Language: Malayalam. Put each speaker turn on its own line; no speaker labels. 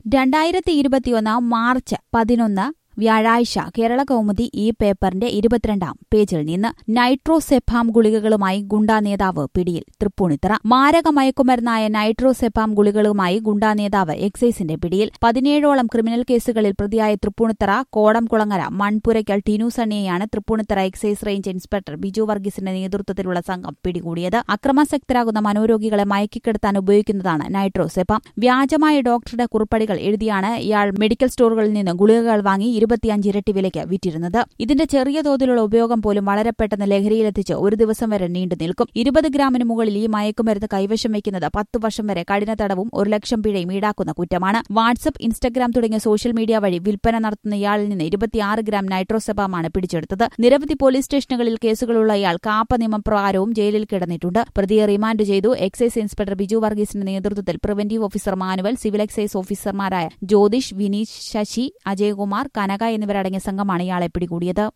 രണ്ടായിരത്തി ഇരുപത്തിയൊന്ന് മാർച്ച് പതിനൊന്ന് വ്യാഴാഴ്ച കേരള കൗമുദി ഈ പേപ്പറിന്റെ ഇരുപത്തിരണ്ടാം പേജിൽ നിന്ന് നൈട്രോസെഫാം ഗുളികകളുമായി ഗുണ്ടാ നേതാവ് പിടിയിൽ തൃപ്പൂണിത്തറ മാരക മയക്കുമരുന്നായ നൈട്രോസെഫാം ഗുളികകളുമായി ഗുണ്ടാ നേതാവ് എക്സൈസിന്റെ പിടിയിൽ പതിനേഴോളം ക്രിമിനൽ കേസുകളിൽ പ്രതിയായ തൃപ്പൂണിത്തറ കോടംകുളങ്ങര മൺപുരയ്ക്കൽ ടിനു സണ്ണിയെയാണ് Tripunithura excise range inspector Biju വർഗീസിന്റെ നേതൃത്വത്തിലുള്ള സംഘം പിടികൂടിയത് അക്രമാസക്തരാകുന്ന മനോരോഗികളെ മയക്കിക്കെടുത്താൻ ഉപയോഗിക്കുന്നതാണ് നൈട്രോസെഫാം വ്യാജമായ ഡോക്ടറുടെ കുറിപ്പടികൾ എഴുതിയാണ് ഇയാൾ മെഡിക്കൽ സ്റ്റോറുകളിൽ നിന്ന് ഗുളികകൾ വാങ്ങി ഇരുപത്തിയഞ്ച് ഇരട്ടി വിലയ്ക്ക് വിറ്റിരുന്നത് ഇതിന്റെ ചെറിയ തോതിലുള്ള ഉപയോഗം പോലും വളരെ പെട്ടെന്ന് ലഹരിയിലെത്തിച്ച് ഒരു ദിവസം വരെ നീണ്ടു നിൽക്കും ഇരുപത് ഗ്രാമിന് മുകളിൽ ഈ മയക്കുമരുന്ന് കൈവശം വയ്ക്കുന്നത് പത്തു വർഷം വരെ കഠിന തടവും ഒരു ലക്ഷം പിഴയും ഈടാക്കുന്ന കുറ്റമാണ് വാട്സപ്പ് ഇൻസ്റ്റഗ്രാം തുടങ്ങിയ സോഷ്യൽ മീഡിയ വഴി വിൽപ്പന നടത്തുന്ന ഇയാളിൽ നിന്ന് ഇരുപത്തിയാറ് ഗ്രാം നൈട്രോസെബാമാണ് പിടിച്ചെടുത്തത് നിരവധി പോലീസ് സ്റ്റേഷനുകളിൽ കേസുകളുള്ള ഇയാൾ കാപ്പ നിയമപ്രകാരവും ജയിലിൽ കിടന്നിട്ടുണ്ട് പ്രതിയെ റിമാൻഡ് ചെയ്തു എക്സൈസ് ഇൻസ്പെക്ടർ ബിജു വർഗീസിന്റെ നേതൃത്വത്തിൽ preventive officer Manuel civil excise ഓഫീസർമാരായ ജ്യോതിഷ് വിനീഷ് ശശി അജയകുമാർ കനക എന്നിവരടങ്ങിയ സംഘമാണ് ഇയാളെ പിടികൂടിയത്